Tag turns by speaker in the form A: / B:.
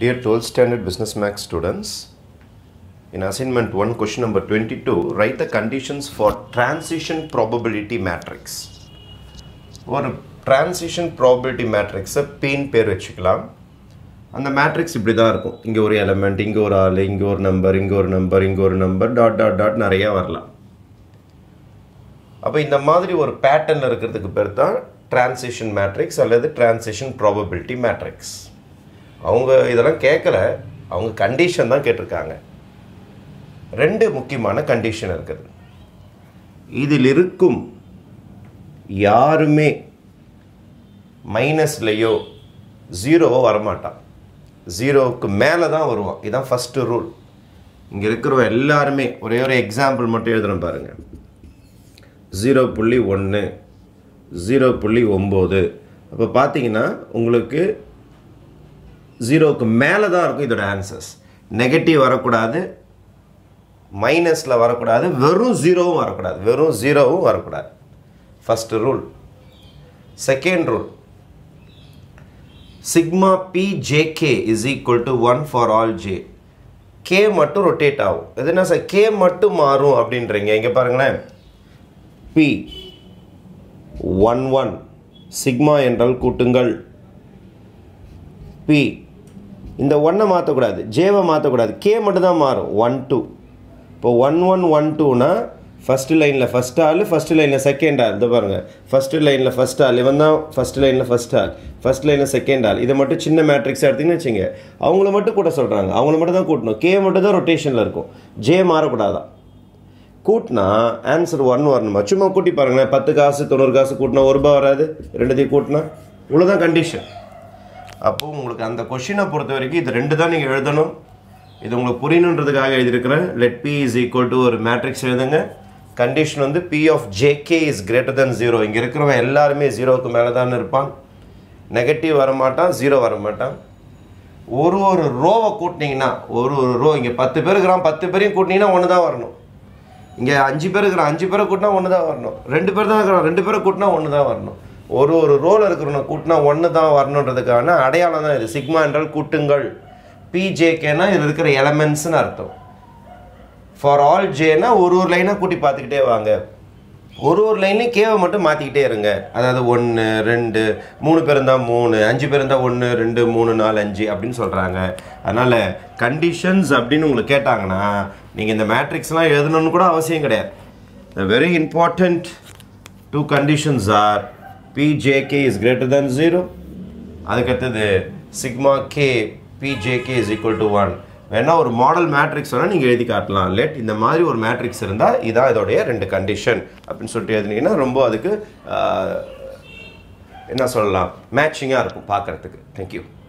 A: Dear 12th standard business max students, in assignment 1 question number 22, write the conditions for transition probability matrix. ஒரு transition probability matrix-அ பின் பேர் வச்சுக்கலாம் அந்த matrix இப்படி தான் இருக்கும் இங்கே ஒரு எலமெண்ட் இங்கே ஒரு ஆள் இங்கே ஒரு நம்பர் இங்கே ஒரு நம்பர் இங்கே ஒரு நம்பர் டாட் டாட் டாட் நிறையா வரலாம் அப்போ இந்த மாதிரி ஒரு பேட்டர்ன் இருக்கிறதுக்கு பேர் தான் டிரான்சிஷன் மேட்ரிக்ஸ் அல்லது டிரான்சிஷன் ப்ராபபிலிட்டி மேட்ரிக்ஸ் அவங்க இதெல்லாம் கேட்கல அவங்க கண்டிஷன் தான் கேட்டிருக்காங்க ரெண்டு முக்கியமான கண்டிஷன் இருக்குது இதில் இருக்கும் யாருமே மைனஸ்லேயோ ஜீரோவோ வரமாட்டான் ஜீரோவுக்கு மேலே தான் வருவான் இதுதான் ஃபஸ்ட்டு ரூல் இங்கே இருக்கிறவங்க எல்லாருமே ஒரே ஒரு எக்ஸாம்பிள் மட்டும் எழுதுறேன் பாருங்கள் ஜீரோ புள்ளி ஒன்று ஜீரோ புள்ளி ஒம்பது அப்போ பார்த்தீங்கன்னா உங்களுக்கு ஜீரோவுக்கு மேலே தான் இருக்கும் இதோட ஆன்சர்ஸ் நெகட்டிவ் வரக்கூடாது மைனஸில் வரக்கூடாது வெறும் ஜீரோவும் வரக்கூடாது வெறும் ஜீரோவும் வரக்கூடாது first rule second rule sigma P J K is equal to one for all J K மட்டும் ரொட்டேட் ஆகும் இது என்ன சார் கே மட்டும் மாறும் அப்படின்றீங்க இங்கே பாருங்களேன் பி ஒன் ஒன் சிக்மா என்றால் கூட்டுங்கள் பி இந்த ஒன்னை மாற்றக்கூடாது ஜேவை மாற்றக்கூடாது கே மட்டும் தான் மாறும் ஒன் டூ இப்போ ஒன் ஒன் ஒன் டூனா ஃபஸ்ட்டு லைனில் ஃபஸ்ட் ஆள் ஃபஸ்ட்டு லைனில் செகண்ட் ஆள் இது பாருங்கள் ஃபஸ்ட்டு லைனில் ஃபஸ்ட் ஆள் இவன் தான் ஃபஸ்ட்டு லைனில் ஃபஸ்ட் ஆள் ஃபஸ்ட் லைனில் செகண்ட் ஆள் இதை மட்டும் சின்ன மேட்ரிக்ஸ் எடுத்தீங்கன்னு வச்சுங்க அவங்கள மட்டும் கூட்ட சொல்கிறாங்க அவங்கள மட்டும் தான் கூட்டணும் கே மட்டும் தான் ரொட்டேஷனில் இருக்கும் ஜே மாறக்கூடாதான் கூட்டினா ஆன்சர் ஒன் வரணுமா சும்மா கூட்டி பாருங்களேன் பத்து காசு தொண்ணூறு காசு கூட்டினா ஒரு ரூபா வராது ரெண்டுத்தையும் கூட்டினா இவ்வளோதான் கண்டிஷன் அப்போது உங்களுக்கு அந்த கொஷினை பொறுத்த வரைக்கும் இது ரெண்டு தான் நீங்கள் எழுதணும் இது உங்களுக்கு புரியணுன்றதுக்காக எழுதியிருக்கிறேன் let P is equal to ஒரு மேட்ரிக்ஸ் எழுதுங்க கண்டிஷன் வந்து P of J K is greater than zero இங்கே இருக்கிறவன் எல்லாருமே ஜீரோவுக்கு மேலே தான் இருப்பான் நெகட்டிவ் வரமாட்டான் ஜீரோ வரமாட்டான் ஒரு ஒரு ரோவை கூட்டினீங்கன்னா ஒரு ஒரு ரோ இங்கே பத்து பேர் இருக்கிறான் பத்து பேரையும் கூட்டினீங்கன்னா ஒன்று தான் வரணும் இங்கே அஞ்சு பேர் இருக்கிறான் அஞ்சு பேரை கூட்டினா ஒன்று தான் வரணும் ரெண்டு பேர் தான் இருக்கிறான் ரெண்டு பேரை கூட்டினா ஒன்று தான் வரணும் ஒரு ஒரு ரோல் இருக்கிறவனை கூட்டினா ஒன்று தான் வரணுன்றதுக்கான அடையாளம் தான் இது சிக்மா என்றால் கூட்டுங்கள் பிஜேகேனா இதில் இருக்கிற எலமெண்ட்ஸ்னு அர்த்தம் ஃபார் ஆல் ஜேனா ஒரு ஒரு லைனாக கூட்டி பார்த்துக்கிட்டே வாங்க ஒரு ஒரு லைன்லையும் கேவை மட்டும் மாற்றிக்கிட்டே இருங்க அதாவது ஒன்று ரெண்டு மூணு பேர் இருந்தால் மூணு அஞ்சு பேர் இருந்தால் ஒன்று ரெண்டு மூணு நாலு அஞ்சு அப்படின்னு சொல்கிறாங்க அதனால் கண்டிஷன்ஸ் அப்படின்னு உங்களுக்கு கேட்டாங்கன்னா நீங்கள் இந்த மேட்ரிக்ஸ்லாம் எழுதணும்னு கூட அவசியம் கிடையாது the very important two conditions are P J K is greater than zero அதுக்கடுத்தது sigma K P J K is equal to one வேணா ஒரு மாடல் மேட்ரிக்ஸ் வேணால் நீங்கள் எழுதி காட்டலாம் லெட் இந்த மாதிரி ஒரு மேட்ரிக்ஸ் இருந்தால் இதான் இதோடைய ரெண்டு கண்டிஷன் அப்படின்னு சொல்லிட்டு எழுதினீங்கன்னா ரொம்ப அதுக்கு என்ன சொல்லலாம் மேட்சிங்காக இருக்கும் பார்க்குறதுக்கு தேங்க்யூ